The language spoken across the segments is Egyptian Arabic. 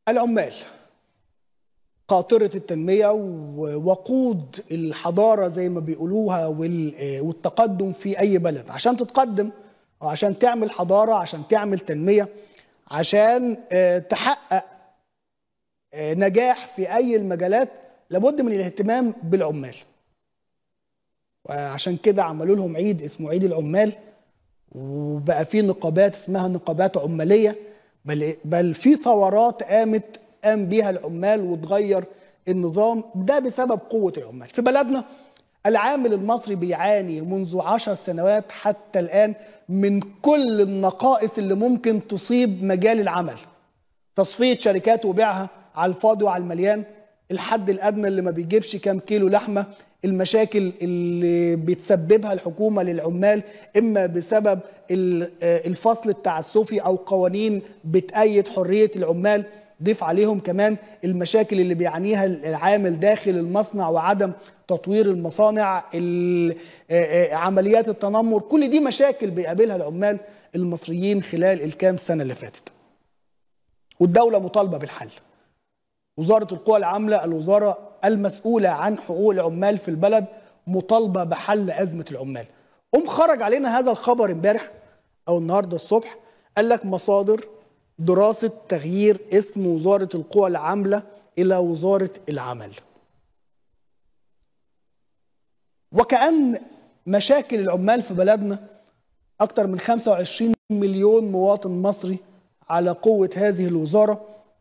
العمال قاطرة التنمية ووقود الحضارة زي ما بيقولوها والتقدم في أي بلد عشان تتقدم أو عشان تعمل حضارة عشان تعمل تنمية عشان تحقق نجاح في أي المجالات لابد من الاهتمام بالعمال وعشان كده عملوا لهم عيد اسمه عيد العمال وبقى في نقابات اسمها نقابات عمالية بل, بل في ثورات قامت قام بيها العمال وتغير النظام ده بسبب قوة العمال في بلدنا العامل المصري بيعاني منذ عشر سنوات حتى الآن من كل النقائص اللي ممكن تصيب مجال العمل تصفية شركات وبيعها على الفاضي وعلى المليان الحد الأدنى اللي ما بيجيبش كام كيلو لحمة المشاكل اللي بتسببها الحكومة للعمال إما بسبب الفصل التعسفي أو قوانين بتأيد حرية العمال ضيف عليهم كمان المشاكل اللي بيعانيها العامل داخل المصنع وعدم تطوير المصانع عمليات التنمر كل دي مشاكل بيقابلها العمال المصريين خلال الكام سنة اللي فاتت والدولة مطالبة بالحل وزارة القوى العاملة الوزارة المسؤولة عن حقوق العمال في البلد مطالبة بحل أزمة العمال قم خرج علينا هذا الخبر امبارح أو النهاردة الصبح قال لك مصادر دراسة تغيير اسم وزارة القوى العاملة إلى وزارة العمل وكأن مشاكل العمال في بلدنا أكثر من 25 مليون مواطن مصري على قوة هذه الوزارة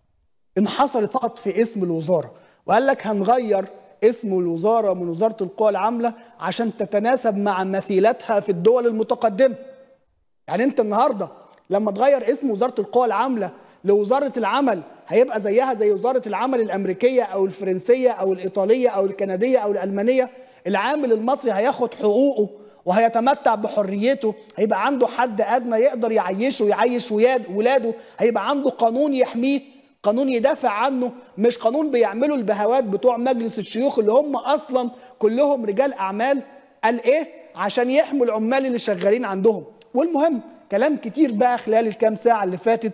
انحصرت فقط في اسم الوزارة وقال لك هنغير اسم الوزارة من وزارة القوى العاملة عشان تتناسب مع مثيلتها في الدول المتقدمة يعني انت النهاردة لما تغير اسم وزارة القوى العاملة لوزارة العمل هيبقى زيها زي وزارة العمل الأمريكية أو الفرنسية أو الإيطالية أو الكندية أو الألمانية العامل المصري هياخد حقوقه وهيتمتع بحريته هيبقى عنده حد أدنى يقدر يعيشه ويعيش ولاده هيبقى عنده قانون يحميه قانون يدافع عنه مش قانون بيعملوا البهوات بتوع مجلس الشيوخ اللي هم اصلا كلهم رجال اعمال قال ايه عشان يحموا العمال اللي شغالين عندهم والمهم كلام كتير بقى خلال الكام ساعه اللي فاتت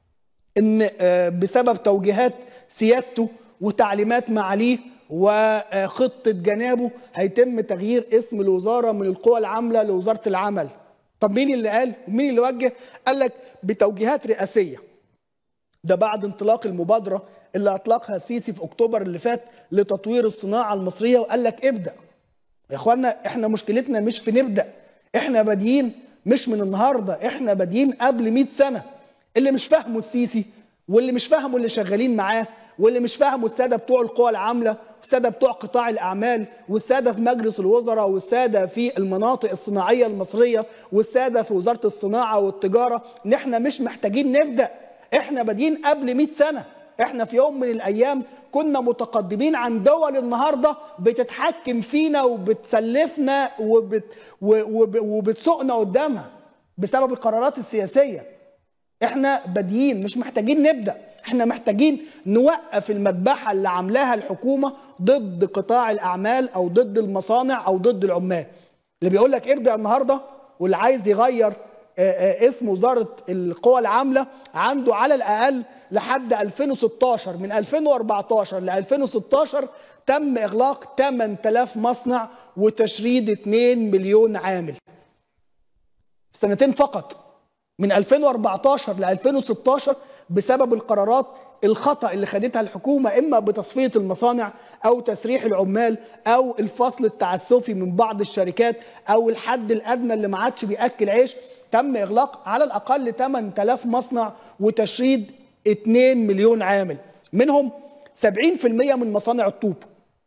ان بسبب توجيهات سيادته وتعليمات معاليه وخطه جنابه هيتم تغيير اسم الوزاره من القوى العامله لوزاره العمل طب مين اللي قال ومين اللي وجه قال لك بتوجيهات رئاسيه ده بعد انطلاق المبادرة اللي أطلقها السيسي في أكتوبر اللي فات لتطوير الصناعة المصرية وقال لك ابدأ يا إخوانا إحنا مشكلتنا مش في نبدأ إحنا بادئين مش من النهاردة إحنا بادئين قبل 100 سنة اللي مش فاهمه السيسي واللي مش فاهمه اللي شغالين معاه واللي مش فاهمه السادة بتوع القوى العاملة والسادة بتوع قطاع الأعمال والسادة في مجلس الوزراء والسادة في المناطق الصناعية المصرية والسادة في وزارة الصناعة والتجارة إن إحنا مش محتاجين نبدأ احنا بادئين قبل 100 سنه احنا في يوم من الايام كنا متقدمين عن دول النهارده بتتحكم فينا وبتسلفنا وبت وب وبتسوقنا قدامها بسبب القرارات السياسيه احنا بادئين مش محتاجين نبدا احنا محتاجين نوقف المذبحه اللي عاملاها الحكومه ضد قطاع الاعمال او ضد المصانع او ضد العمال اللي بيقول لك ابدا النهارده واللي عايز يغير اسم وزارة القوى العاملة عنده على الأقل لحد 2016 من 2014 ل 2016 تم إغلاق 8000 مصنع وتشريد 2 مليون عامل سنتين فقط من 2014 ل 2016 بسبب القرارات الخطأ اللي خدتها الحكومة إما بتصفية المصانع أو تسريح العمال أو الفصل التعسفي من بعض الشركات أو الحد الأدنى اللي ما عادش بيأكل عيش تم إغلاق على الأقل 8000 مصنع وتشريد 2 مليون عامل منهم 70% من مصانع الطوب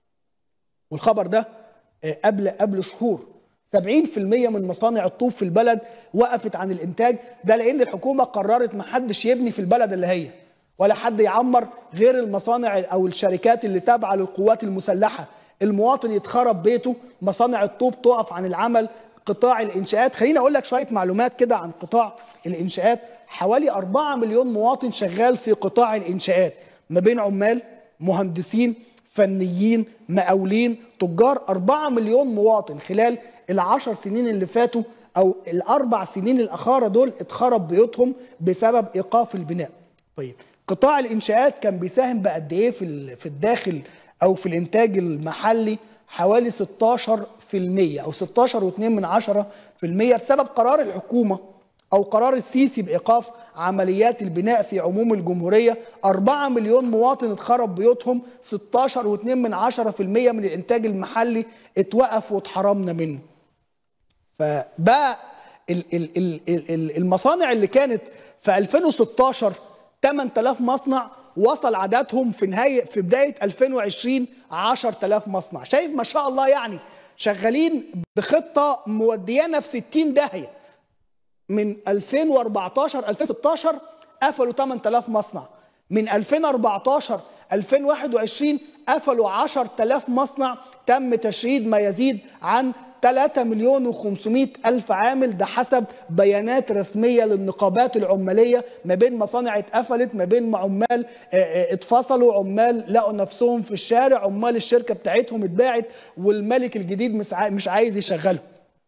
والخبر ده قبل قبل شهور 70% من مصانع الطوب في البلد وقفت عن الانتاج ده لان الحكومه قررت ما حدش يبني في البلد اللي هي ولا حد يعمر غير المصانع او الشركات اللي تابعه للقوات المسلحه المواطن يتخرب بيته مصانع الطوب تقف عن العمل قطاع الانشاءات خليني اقول لك شويه معلومات كده عن قطاع الانشاءات حوالي 4 مليون مواطن شغال في قطاع الانشاءات ما بين عمال مهندسين فنيين مقاولين تجار 4 مليون مواطن خلال العشر سنين اللي فاتوا او الاربع سنين الاخاره دول اتخرب بيوتهم بسبب ايقاف البناء طيب قطاع الانشاءات كان بيساهم بقد ايه في في الداخل او في الانتاج المحلي حوالي 16% او 16.2 من 10% بسبب قرار الحكومه او قرار السيسي بايقاف عمليات البناء في عموم الجمهوريه 4 مليون مواطن اتخرب بيوتهم 16.2 من 10% من الانتاج المحلي اتوقف واتحرمنا منه فبقى المصانع اللي كانت في 2016 8000 مصنع وصل عددهم في نهايه في بدايه 2020 10000 مصنع شايف ما شاء الله يعني شغالين بخطه موديانا في 60 داهيه من 2014 2016 قفلوا 8000 مصنع من 2014 2021 قفلوا 10000 مصنع تم تشريد ما يزيد عن 3 مليون و500 ألف عامل ده حسب بيانات رسمية للنقابات العمالية ما بين مصانع اتقفلت ما بين عمال اتفصلوا عمال لقوا نفسهم في الشارع عمال الشركة بتاعتهم اتباعت والملك الجديد مش عايز يشغلهم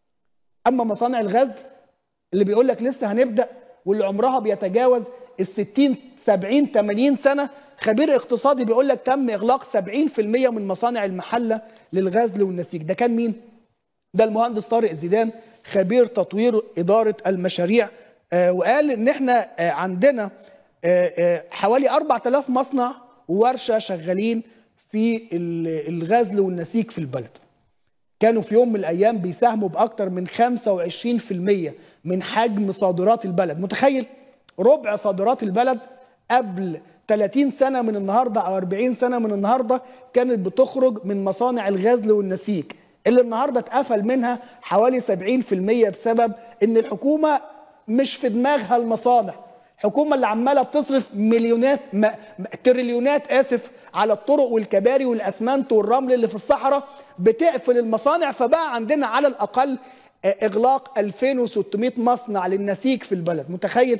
أما مصانع الغزل اللي بيقول لك لسه هنبدأ واللي عمرها بيتجاوز ال 60 70 80 سنة خبير اقتصادي بيقول لك تم إغلاق 70% من مصانع المحلة للغزل والنسيج ده كان مين؟ ده المهندس طارق زيدان خبير تطوير إدارة المشاريع آه وقال إن إحنا آه عندنا آه حوالي 4000 مصنع وورشة شغالين في الغزل والنسيج في البلد كانوا في يوم من الأيام بيساهموا بأكتر من 25% من حجم صادرات البلد متخيل ربع صادرات البلد قبل 30 سنة من النهاردة أو 40 سنة من النهاردة كانت بتخرج من مصانع الغزل والنسيج اللي النهارده اتقفل منها حوالي 70% بسبب ان الحكومه مش في دماغها المصانع الحكومه اللي عماله بتصرف مليونات م... تريليونات اسف على الطرق والكباري والاسمنت والرمل اللي في الصحراء بتقفل المصانع فبقى عندنا على الاقل اغلاق 2600 مصنع للنسيج في البلد متخيل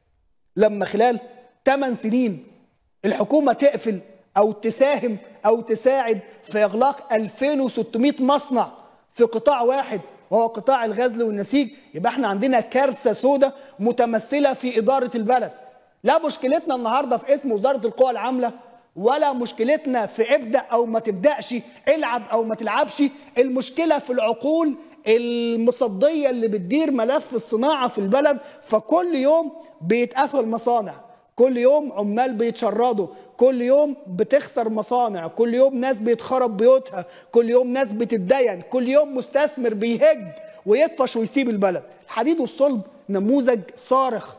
لما خلال 8 سنين الحكومه تقفل او تساهم او تساعد في اغلاق 2600 مصنع في قطاع واحد وهو قطاع الغزل والنسيج يبقى احنا عندنا كارثه سوداء متمثله في اداره البلد لا مشكلتنا النهارده في اسم وزاره القوى العامله ولا مشكلتنا في ابدا او ما تبداش العب او ما تلعبش المشكله في العقول المصديه اللي بتدير ملف الصناعه في البلد فكل يوم بيتقفل مصانع كل يوم عمال بيتشردوا كل يوم بتخسر مصانع كل يوم ناس بيتخرب بيوتها كل يوم ناس بتتدين كل يوم مستثمر بيهج ويطفش ويسيب البلد الحديد والصلب نموذج صارخ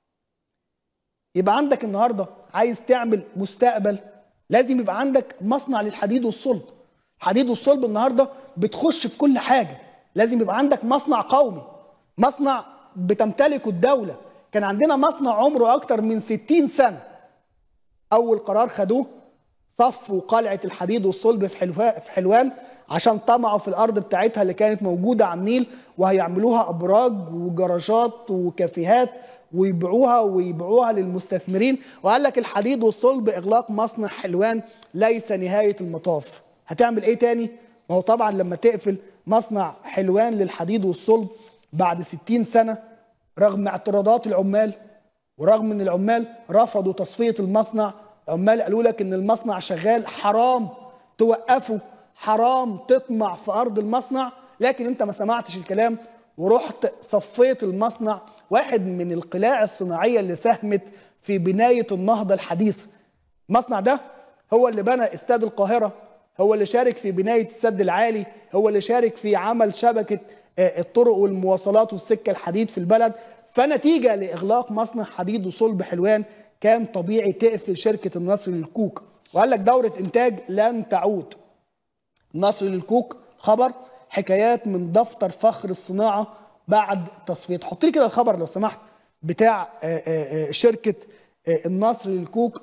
يبقى عندك النهارده عايز تعمل مستقبل لازم يبقى عندك مصنع للحديد والصلب الحديد والصلب النهارده بتخش في كل حاجه لازم يبقى عندك مصنع قومي مصنع بتمتلكه الدوله كان عندنا مصنع عمره اكتر من 60 سنه اول قرار خدوه صفوا قلعه الحديد والصلب في في حلوان عشان طمعوا في الارض بتاعتها اللي كانت موجوده على النيل وهيعملوها ابراج وجراجات وكافيهات ويبيعوها ويبيعوها للمستثمرين وقال لك الحديد والصلب اغلاق مصنع حلوان ليس نهايه المطاف هتعمل ايه تاني ما هو طبعا لما تقفل مصنع حلوان للحديد والصلب بعد 60 سنه رغم اعتراضات العمال ورغم ان العمال رفضوا تصفيه المصنع عمال قالوا لك ان المصنع شغال حرام توقفه حرام تطمع في ارض المصنع لكن انت ما سمعتش الكلام ورحت صفيت المصنع واحد من القلاع الصناعيه اللي ساهمت في بنايه النهضه الحديثه المصنع ده هو اللي بنى استاد القاهره هو اللي شارك في بنايه السد العالي هو اللي شارك في عمل شبكه الطرق والمواصلات والسكه الحديد في البلد فنتيجه لاغلاق مصنع حديد وصلب حلوان كان طبيعي تقفل شركه النصر للكوك وقال لك دوره انتاج لن تعود نصر للكوك خبر حكايات من دفتر فخر الصناعه بعد تصفيه حط لي كده الخبر لو سمحت بتاع شركه النصر للكوك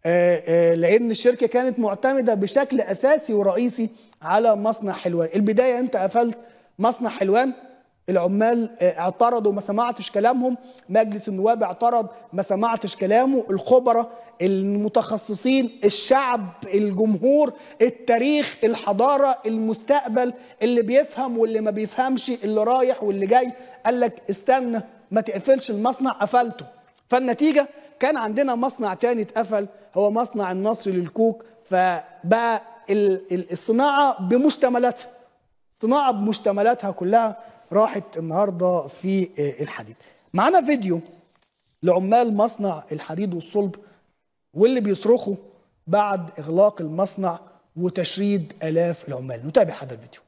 لان الشركه كانت معتمده بشكل اساسي ورئيسي على مصنع حلوان البدايه انت قفلت مصنع حلوان العمال اعترضوا ما سمعتش كلامهم مجلس النواب اعترض ما سمعتش كلامه الخبراء المتخصصين الشعب الجمهور التاريخ الحضارة المستقبل اللي بيفهم واللي ما بيفهمش اللي رايح واللي جاي قال لك استنى ما تقفلش المصنع قفلته فالنتيجة كان عندنا مصنع تاني اتقفل هو مصنع النصر للكوك فبقى ال- ال- الصناعه بمشتملاتها صناعه بمشتملاتها كلها راحت النهارده في آه، الحديد معانا فيديو لعمال مصنع الحديد والصلب واللي بيصرخوا بعد اغلاق المصنع وتشريد الاف العمال نتابع هذا الفيديو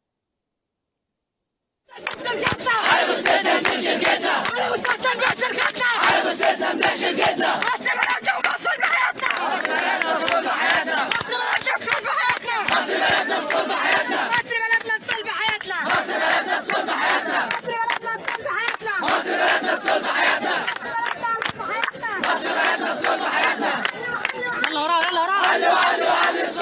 يلا وراه يلا وراه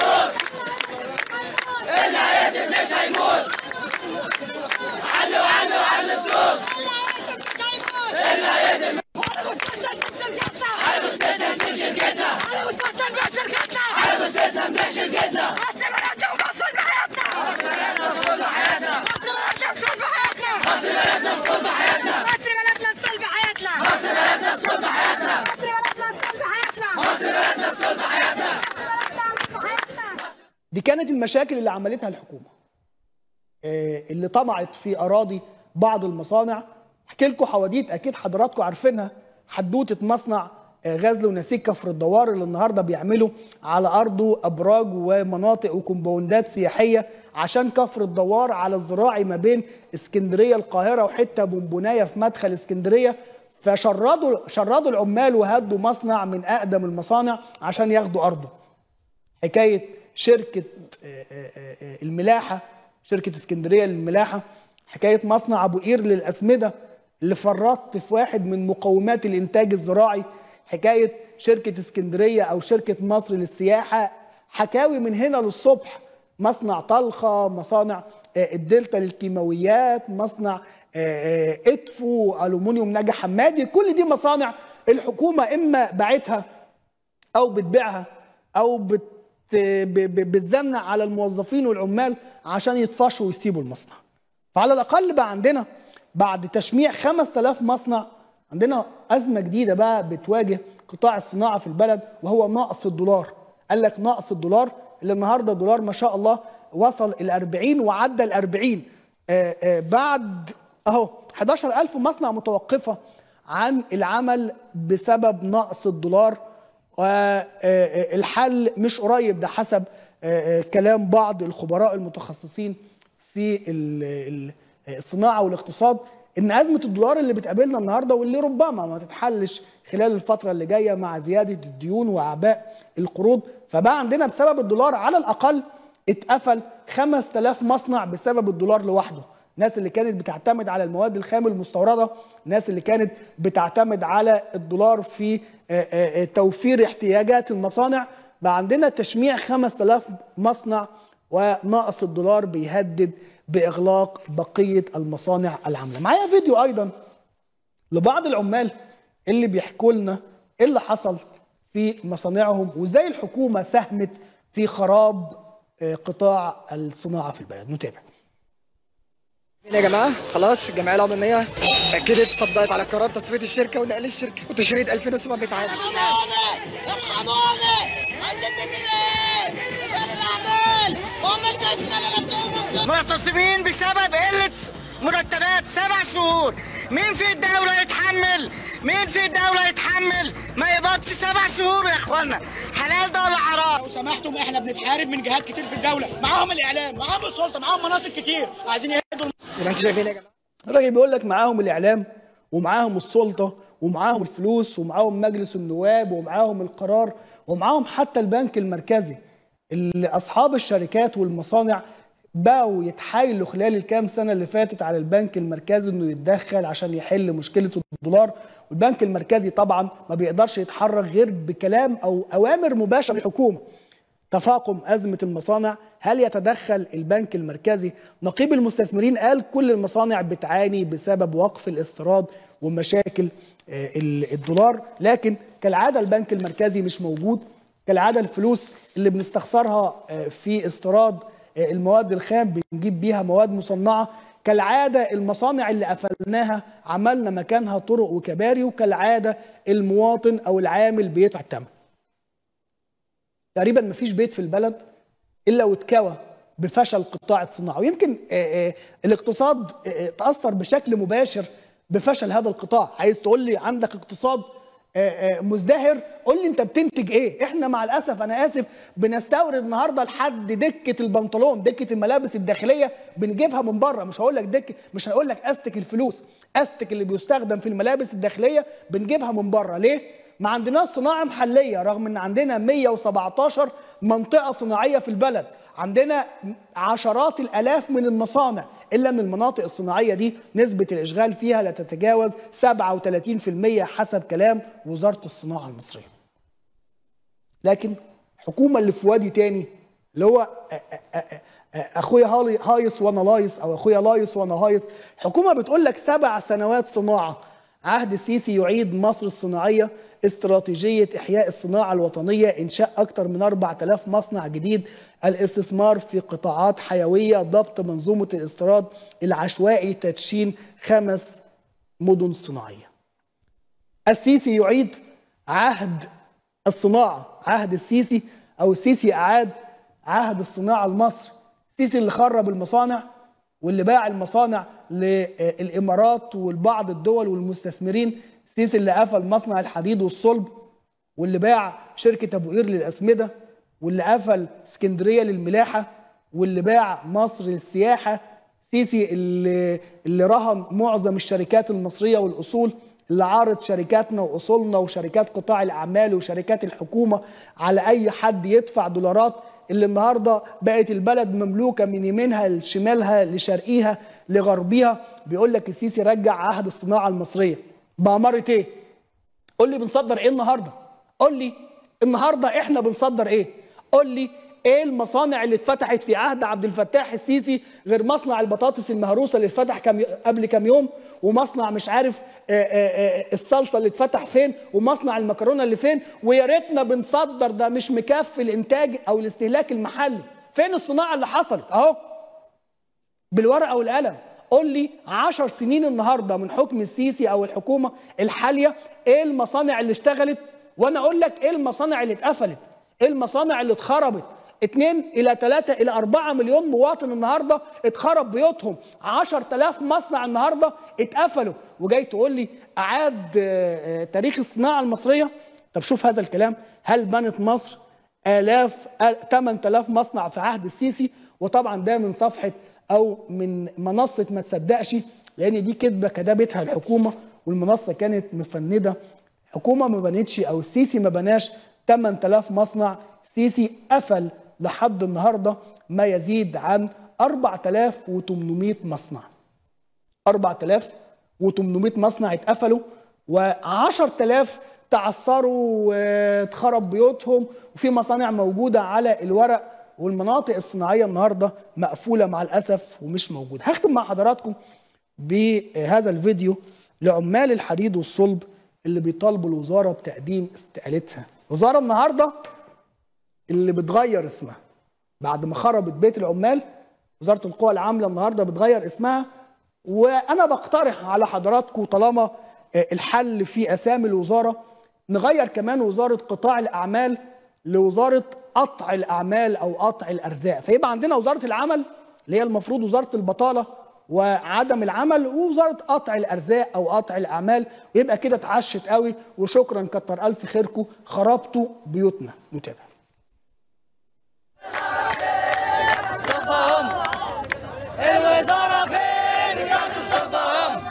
دي كانت المشاكل اللي عملتها الحكومه آه، اللي طمعت في اراضي بعض المصانع احكي لكم حواديت اكيد حضراتكم عارفينها حدوته مصنع آه، غزل ونسيج كفر الدوار اللي النهارده بيعملوا على ارضه ابراج ومناطق وكومباوندات سياحيه عشان كفر الدوار على الزراعي ما بين اسكندريه القاهره وحته بونبونايه في مدخل اسكندريه فشردوا شردوا العمال وهدوا مصنع من اقدم المصانع عشان ياخدوا ارضه حكايه شركه آه، آه، آه، الملاحه شركه اسكندريه للملاحه حكايه مصنع ابو قير للاسمده اللي فرطت في واحد من مقومات الانتاج الزراعي حكايه شركه اسكندريه او شركه مصر للسياحه حكاوي من هنا للصبح مصنع طلخه مصانع آه، الدلتا للكيماويات مصنع آه، آه، ادفو الومنيوم نجا حمادي كل دي مصانع الحكومه اما باعتها او بتبيعها او بت ب- ب- بتزنق على الموظفين والعمال عشان يطفشوا ويسيبوا المصنع فعلى الاقل بقى عندنا بعد تشميع 5000 مصنع عندنا ازمه جديده بقى بتواجه قطاع الصناعه في البلد وهو نقص الدولار قال لك نقص الدولار اللي النهارده الدولار ما شاء الله وصل ال 40 وعدى ال 40 آه، آه، بعد اهو 11000 مصنع متوقفه عن العمل بسبب نقص الدولار والحل مش قريب ده حسب آه، آه، كلام بعض الخبراء المتخصصين في ال- ال- الصناعه والاقتصاد ان ازمه الدولار اللي بتقابلنا النهارده واللي ربما ما تتحلش خلال الفتره اللي جايه مع زياده الديون واعباء القروض فبقى عندنا بسبب الدولار على الاقل اتقفل 5000 مصنع بسبب الدولار لوحده الناس اللي كانت بتعتمد على المواد الخام المستورده الناس اللي كانت بتعتمد على الدولار في آه، آه، آه، توفير احتياجات المصانع بقى عندنا تشميع 5000 مصنع ونقص الدولار بيهدد باغلاق بقيه المصانع العامله معايا فيديو ايضا لبعض العمال اللي بيحكوا لنا ايه اللي حصل في مصانعهم وازاي الحكومه ساهمت في خراب آه، قطاع الصناعه في البلد نتابع يا جماعه خلاص الجمعيه العموميه اكدت صدقت على قرار تصفيه الشركه ونقل الشركه وتشريد 2700 عام ارحموني ارحموني عايزين مني ايه؟ رجال الاعمال هم شايفين انا مكتوب معتصمين بسبب قلة مرتبات سبع شهور مين في الدولة يتحمل مين في الدولة يتحمل ما يقبضش سبع شهور يا اخوانا حلال ده ولا حرام لو سمحتم احنا بنتحارب من جهات كتير في الدوله معاهم الاعلام معاهم السلطه معاهم مناصب كتير عايزين يهدوا يبقى انتوا شايفين يا جماعه الراجل بيقول لك معاهم الاعلام ومعاهم السلطه ومعاهم الفلوس ومعاهم مجلس النواب ومعاهم القرار ومعاهم حتى البنك المركزي اللي اصحاب الشركات والمصانع بقوا يتحايلوا خلال الكام سنه اللي فاتت على البنك المركزي انه يتدخل عشان يحل مشكله الدولار والبنك المركزي طبعا ما بيقدرش يتحرك غير بكلام او اوامر مباشره من الحكومه تفاقم أزمة المصانع هل يتدخل البنك المركزي نقيب المستثمرين قال كل المصانع بتعاني بسبب وقف الاستيراد ومشاكل آه، ال- الدولار لكن كالعادة البنك المركزي مش موجود كالعادة الفلوس اللي بنستخسرها آه، في استيراد آه، المواد الخام بنجيب بيها مواد مصنعة كالعادة المصانع اللي قفلناها عملنا مكانها طرق وكباري وكالعادة المواطن او العامل بيدفع الثمن تقريبا مفيش بيت في البلد الا واتكوى بفشل قطاع الصناعه ويمكن آه، آه، الاقتصاد آه، تاثر بشكل مباشر بفشل هذا القطاع عايز تقول لي عندك اقتصاد آه، آه، مزدهر قول لي انت بتنتج ايه احنا مع الاسف انا اسف بنستورد النهارده لحد دكه البنطلون دكه الملابس الداخليه بنجيبها من بره مش هقول لك دك مش هقول لك استك الفلوس استك اللي بيستخدم في الملابس الداخليه بنجيبها من بره ليه ما عندناش صناعه محليه رغم ان عندنا 117 منطقه صناعيه في البلد عندنا عشرات الالاف من المصانع الا ان المناطق الصناعيه دي نسبه الاشغال فيها لا تتجاوز 37% حسب كلام وزاره الصناعه المصريه. لكن الحكومه اللي في وادي تاني اللي هو أ- أ- أ- اخويا هالي- هايص وانا لايص او اخويا لايص وانا هايص حكومه بتقول لك سبع سنوات صناعه عهد السيسي يعيد مصر الصناعيه استراتيجيه احياء الصناعه الوطنيه انشاء اكثر من 4000 مصنع جديد الاستثمار في قطاعات حيويه ضبط منظومه الاستيراد العشوائي تدشين خمس مدن صناعيه السيسي يعيد عهد الصناعة عهد السيسي أو السيسي أعاد عهد الصناعة لمصر السيسي اللي خرب المصانع واللي باع المصانع للإمارات والبعض الدول والمستثمرين السيسي اللي قفل مصنع الحديد والصلب واللي باع شركة أبو قير للأسمدة واللي قفل اسكندرية للملاحة واللي باع مصر للسياحة سيسي اللي, اللي رهن معظم الشركات المصرية والأصول اللي عارض شركاتنا وأصولنا وشركات قطاع الأعمال وشركات الحكومة على أي حد يدفع دولارات اللي النهاردة بقت البلد مملوكة من يمينها لشمالها لشرقيها لغربيها بيقول لك السيسي رجع عهد الصناعة المصرية بأمارة إيه؟ قول لي بنصدر ايه النهارده قول لي النهارده احنا بنصدر ايه قول لي ايه المصانع اللي اتفتحت في عهد عبد الفتاح السيسي غير مصنع البطاطس المهروسه اللي اتفتح كم قبل كام يوم ومصنع مش عارف آه، آه، آه، الصلصه اللي اتفتح فين ومصنع المكرونه اللي فين ويا ريتنا بنصدر ده مش مكفي الانتاج او الاستهلاك المحلي فين الصناعه اللي حصلت اهو بالورقه والقلم قول لي 10 سنين النهارده من حكم السيسي او الحكومه الحاليه ايه المصانع اللي اشتغلت وانا اقول لك ايه المصانع اللي اتقفلت ايه المصانع اللي اتخربت 2 الى 3 الى 4 مليون مواطن النهارده اتخرب بيوتهم 10000 مصنع النهارده اتقفلوا وجاي تقول لي اعاد آه، آه، تاريخ الصناعه المصريه طب شوف هذا الكلام هل بنت مصر آلاف 8000 مصنع في عهد السيسي وطبعا ده من صفحة أو من منصة ما تصدقش لأن دي كذبة كتبتها الحكومة والمنصة كانت مفندة الحكومة ما بنتش أو السيسي ما بناش 8000 مصنع سيسي قفل لحد النهاردة ما يزيد عن 4800 مصنع 4800 مصنع اتقفلوا و10000 تعثروا واتخرب بيوتهم وفي مصانع موجوده على الورق والمناطق الصناعيه النهارده مقفوله مع الاسف ومش موجوده. هختم مع حضراتكم بهذا الفيديو لعمال الحديد والصلب اللي بيطالبوا الوزاره بتقديم استقالتها. وزاره النهارده اللي بتغير اسمها بعد ما خربت بيت العمال وزاره القوى العامله النهارده بتغير اسمها وانا بقترح على حضراتكم طالما آه، الحل في اسامي الوزاره نغير كمان وزاره قطاع الاعمال لوزاره قطع الاعمال او قطع الارزاق فيبقى عندنا وزاره العمل اللي هي المفروض وزاره البطاله وعدم العمل ووزاره قطع الارزاق او قطع الاعمال ويبقى كده اتعشت قوي وشكرا كتر الف خيركم خربتوا بيوتنا نتابع الوزارة فين رجالة الصلبة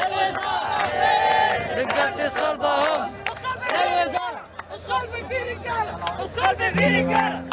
رجالة الصلبة الصلب فيه رجاله الصلب فيه رجاله